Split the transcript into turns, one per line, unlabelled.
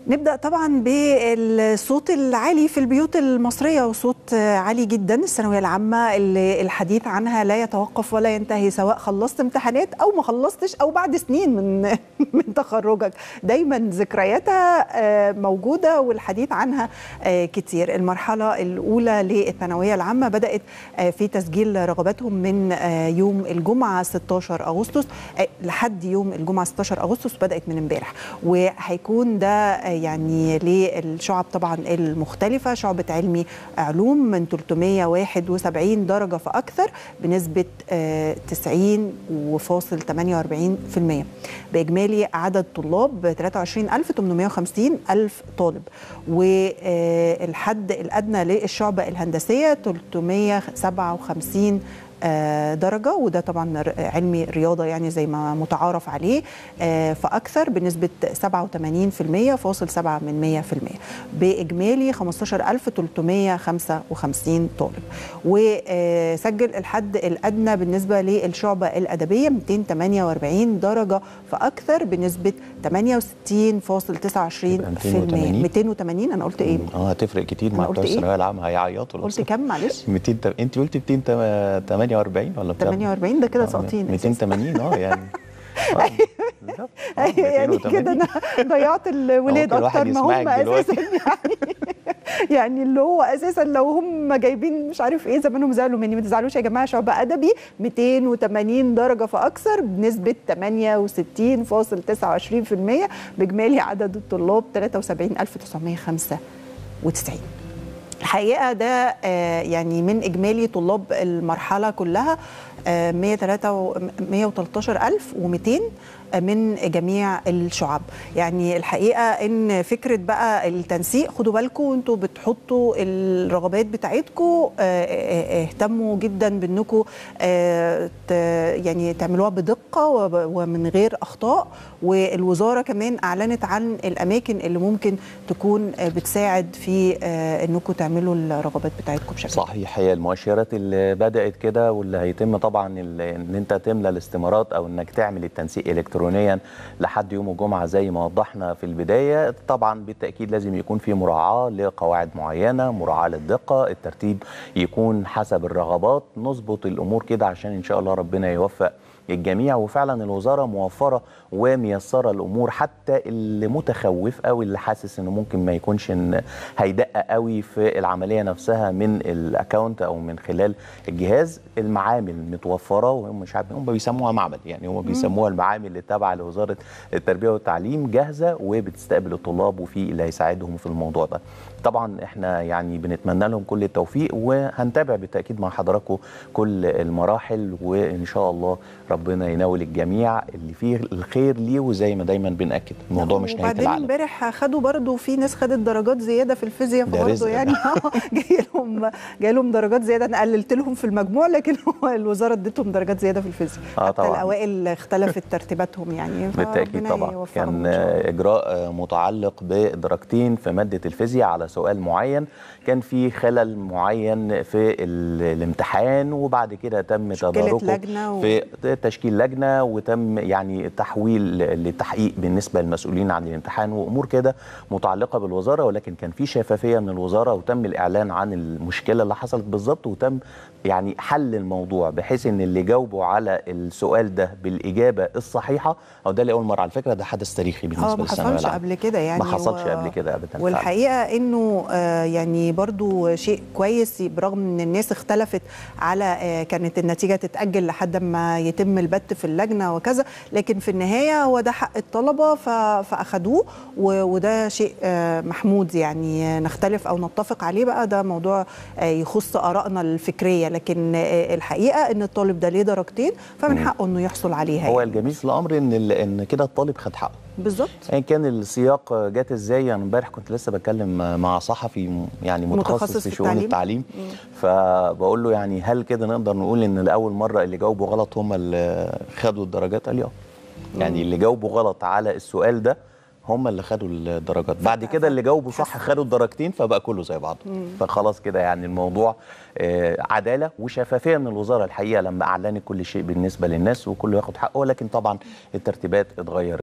نبدأ طبعا بالصوت العالي في البيوت المصرية وصوت عالي جدا الثانوية العامة اللي الحديث عنها لا يتوقف ولا ينتهي سواء خلصت امتحانات أو ما خلصتش أو بعد سنين من من تخرجك دايما ذكرياتها موجودة والحديث عنها كتير المرحلة الأولى للثانوية العامة بدأت في تسجيل رغباتهم من يوم الجمعة 16 أغسطس لحد يوم الجمعة 16 أغسطس بدأت من امبارح وهيكون ده يعني للشعب طبعا المختلفة شعبة علمي علوم من 371 درجة فأكثر بنسبة 90.48% بإجمالي عدد طلاب 23850 ألف طالب والحد الأدنى للشعبة الهندسية 357 درجة وده طبعا علمي رياضة يعني زي ما متعارف عليه فأكثر بنسبة 87% فاصل 7 من 100% بإجمالي 15355 طالب وسجل الحد الأدنى بالنسبة للشعبة الأدبية 248 درجة فأكثر بنسبة 68.29% 280 أنا قلت إيه؟
اه هتفرق كتير مع بتوع الثانوية العامة هيعيطوا
قلت كم معلش؟
200 انت قلت 200 48 ولا بتاع
48 ده كده ساقطين
280 اه يعني
ايوه يعني كده انا ضيعت الولاد اكتر ما هم اساسا يعني يعني اللي هو اساسا لو هم جايبين مش عارف ايه زمانهم زعلوا مني ما تزعلوش يا جماعه شعب ادبي 280 درجه فاكثر بنسبه 68.29% باجمالي عدد الطلاب 73995 الحقيقه ده يعني من اجمالي طلاب المرحله كلها 113200 من جميع الشعب يعني الحقيقه ان فكره بقى التنسيق خدوا بالكم انتوا بتحطوا الرغبات بتاعتكم اهتموا جدا بانكم يعني تعملوها بدقه ومن غير اخطاء والوزاره كمان اعلنت عن الاماكن اللي ممكن تكون بتساعد في انكم تعملوا الرغبات بتاعتكم بشكل
صحيح هي المؤشرات اللي بدات كده واللي هيتم طبعا ان انت تملى الاستمارات او انك تعمل التنسيق الكترونيا لحد يوم الجمعه زي ما وضحنا في البدايه طبعا بالتاكيد لازم يكون في مراعاه لقواعد معينه مراعاه للدقه الترتيب يكون حسب الرغبات نظبط الامور كده عشان ان شاء الله ربنا يوفق الجميع وفعلا الوزاره موفره وميسره الامور حتى اللي متخوف او اللي حاسس انه ممكن ما يكونش إن هيدقق قوي في العمليه نفسها من الاكونت او من خلال الجهاز المعامل متوفره وهم مش عارف هم بيسموها معمل يعني هم بيسموها المعامل اللي تابعه لوزاره التربيه والتعليم جاهزه وبتستقبل الطلاب وفي اللي هيساعدهم في الموضوع ده طبعا احنا يعني بنتمنى لهم كل التوفيق وهنتابع بالتاكيد مع حضراتكم كل المراحل وان شاء الله ربنا يناول الجميع اللي فيه الخير ليه وزي ما دايما بناكد الموضوع مش نهايه العالم
وبعدين امبارح خدوا برضو في ناس خدت درجات زياده في الفيزياء فبرضه يعني جاي لهم جاي لهم درجات زياده انا قللت لهم في المجموع لكن الوزاره اديتهم درجات زياده في الفيزياء
آه
حتى الاوائل اختلفت ترتيباتهم يعني
بالتاكيد طبعا كان اجراء متعلق بدرجتين في ماده الفيزياء على سؤال معين كان في خلل معين في الامتحان وبعد كده تم تداركه في تشكيل لجنه وتم يعني تحويل للتحقيق بالنسبه للمسؤولين عن الامتحان وامور كده متعلقه بالوزاره ولكن كان في شفافيه من الوزاره وتم الاعلان عن المشكله اللي حصلت بالظبط وتم يعني حل الموضوع بحيث ان اللي جاوبوا على السؤال ده بالاجابه الصحيحه او ده لاول مره على فكره ده حدث تاريخي بالنسبه
للثانويه ما حصلش قبل كده يعني
ما حصلش و... قبل كده ابدا
والحقيقه انه آه يعني برضو شيء كويس برغم ان الناس اختلفت على آه كانت النتيجه تتاجل لحد ما يتم البت في اللجنه وكذا لكن في النهايه هو ده حق الطلبه فاخدوه وده شيء آه محمود يعني نختلف او نتفق عليه بقى ده موضوع يخص ارائنا الفكريه لكن الحقيقه ان الطالب ده ليه درجتين فمن حقه انه يحصل عليها
هو الجميل في الامر ان ان كده الطالب خد حقه
بالظبط
يعني كان السياق جات ازاي يعني امبارح كنت لسه بتكلم مع صحفي يعني متخصص, متخصص في شؤون التعليم, التعليم. فبقول له يعني هل كده نقدر نقول ان لاول مره اللي جاوبوا غلط هم اللي خدوا الدرجات قال لي اه يعني اللي جاوبوا غلط على السؤال ده هم اللي خدوا الدرجات بعد كده اللي جاوبوا صح خدوا الدرجتين فبقى كله زي بعضه فخلاص كده يعني الموضوع عداله وشفافيه من الوزاره الحقيقه لما اعلنت كل شيء بالنسبه للناس وكله ياخد حقه ولكن طبعا الترتيبات اتغيرت